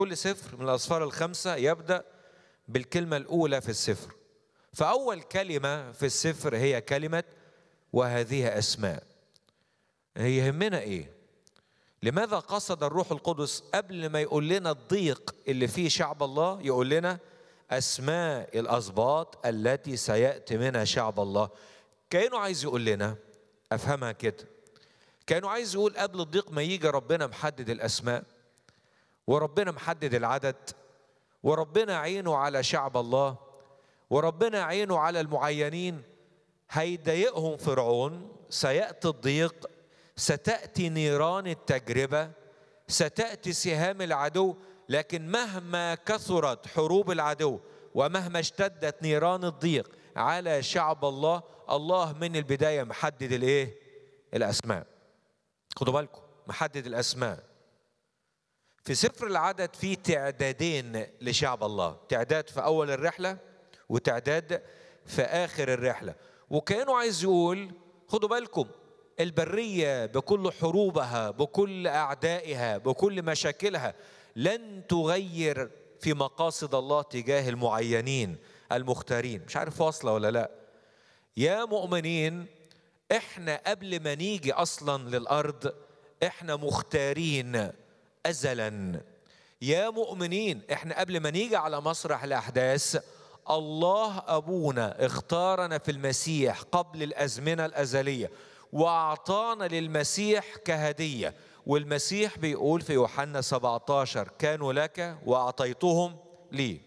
كل سفر من الأسفار الخمسة يبدأ بالكلمة الأولى في السفر فأول كلمة في السفر هي كلمة وهذه أسماء يهمنا إيه؟ لماذا قصد الروح القدس قبل ما يقول لنا الضيق اللي فيه شعب الله يقول لنا أسماء الأسباط التي سيأتي منها شعب الله كأنه عايز يقول لنا أفهمها كده كأنه عايز يقول قبل الضيق ما يجي ربنا محدد الأسماء وربنا محدد العدد وربنا عينه على شعب الله وربنا عينه على المعينين هيضايقهم فرعون سيأتي الضيق ستأتي نيران التجربة ستأتي سهام العدو لكن مهما كثرت حروب العدو ومهما اشتدت نيران الضيق على شعب الله الله من البداية محدد الايه الأسماء خدوا بالكم محدد الأسماء في سفر العدد في تعدادين لشعب الله تعداد في أول الرحلة وتعداد في آخر الرحلة وكأنه عايز يقول خدوا بالكم البرية بكل حروبها بكل أعدائها بكل مشاكلها لن تغير في مقاصد الله تجاه المعينين المختارين مش عارف واصلة ولا لا يا مؤمنين احنا قبل ما نيجي اصلا للارض احنا مختارين ازلا يا مؤمنين احنا قبل ما نيجي على مسرح الاحداث الله ابونا اختارنا في المسيح قبل الازمنه الازليه واعطانا للمسيح كهديه والمسيح بيقول في يوحنا 17 كانوا لك واعطيتهم لي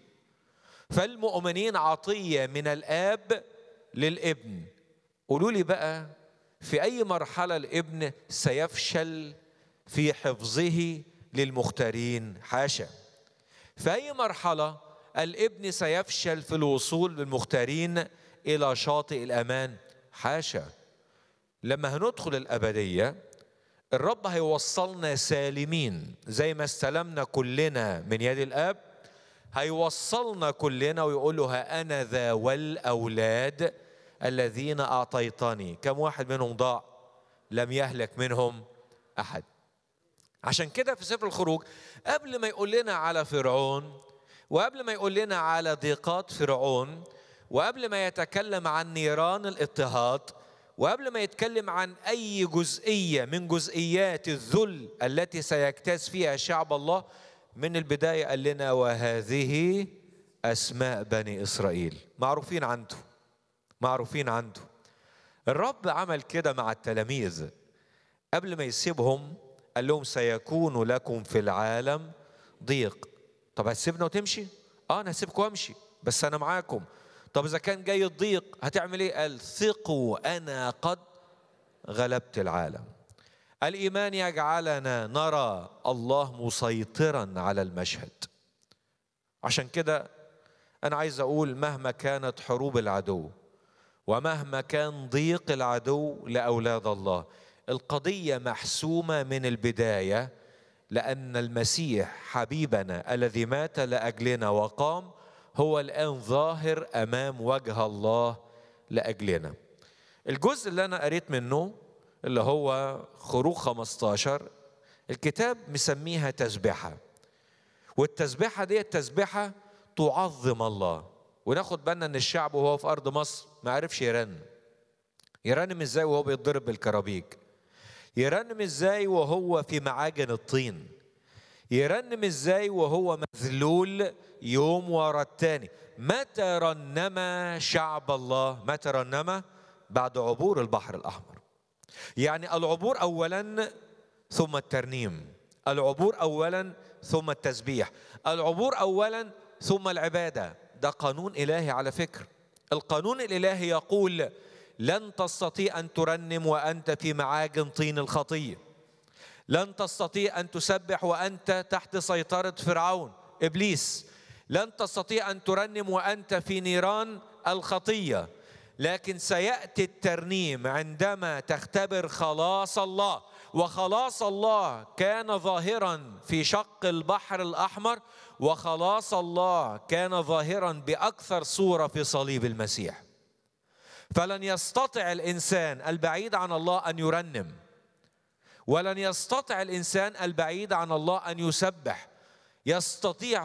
فالمؤمنين عطيه من الاب للابن قولوا لي بقى في اي مرحله الابن سيفشل في حفظه للمختارين حاشا في اي مرحله الابن سيفشل في الوصول للمختارين الى شاطئ الامان حاشا لما هندخل الابديه الرب هيوصلنا سالمين زي ما استلمنا كلنا من يد الاب هيوصلنا كلنا ويقول له ها انا ذا والاولاد الذين اعطيتني كم واحد منهم ضاع لم يهلك منهم احد عشان كده في سفر الخروج قبل ما يقول لنا على فرعون وقبل ما يقول لنا على ضيقات فرعون وقبل ما يتكلم عن نيران الاضطهاد وقبل ما يتكلم عن اي جزئيه من جزئيات الذل التي سيجتاز فيها شعب الله من البدايه قال لنا وهذه اسماء بني اسرائيل معروفين عنده معروفين عنده الرب عمل كده مع التلاميذ قبل ما يسيبهم قال لهم سيكون لكم في العالم ضيق طب هتسيبنا وتمشي اه انا هسيبكم وامشي بس انا معاكم طب اذا كان جاي الضيق هتعمل ايه قال ثقوا انا قد غلبت العالم الايمان يجعلنا نرى الله مسيطرا على المشهد عشان كده انا عايز اقول مهما كانت حروب العدو ومهما كان ضيق العدو لاولاد الله القضيه محسومه من البدايه لان المسيح حبيبنا الذي مات لاجلنا وقام هو الان ظاهر امام وجه الله لاجلنا الجزء اللي انا قريت منه اللي هو خروج 15 الكتاب مسميها تسبحه والتسبحه دي التسبحه تعظم الله وناخد بالنا ان الشعب وهو في ارض مصر ما عرفش يرن يرنم ازاي وهو بيتضرب بالكرابيج يرنم ازاي وهو في معاجن الطين يرنم ازاي وهو مذلول يوم ورا التاني متى رنم شعب الله متى رنم بعد عبور البحر الاحمر يعني العبور اولا ثم الترنيم العبور اولا ثم التسبيح العبور اولا ثم العباده ده قانون الهي على فكر القانون الالهي يقول لن تستطيع ان ترنم وانت في معاجن طين الخطيه لن تستطيع ان تسبح وانت تحت سيطره فرعون ابليس لن تستطيع ان ترنم وانت في نيران الخطيه لكن سياتي الترنيم عندما تختبر خلاص الله وخلاص الله كان ظاهرا في شق البحر الاحمر وخلاص الله كان ظاهرا باكثر صوره في صليب المسيح فلن يستطع الانسان البعيد عن الله ان يرنم ولن يستطع الانسان البعيد عن الله ان يسبح يستطيع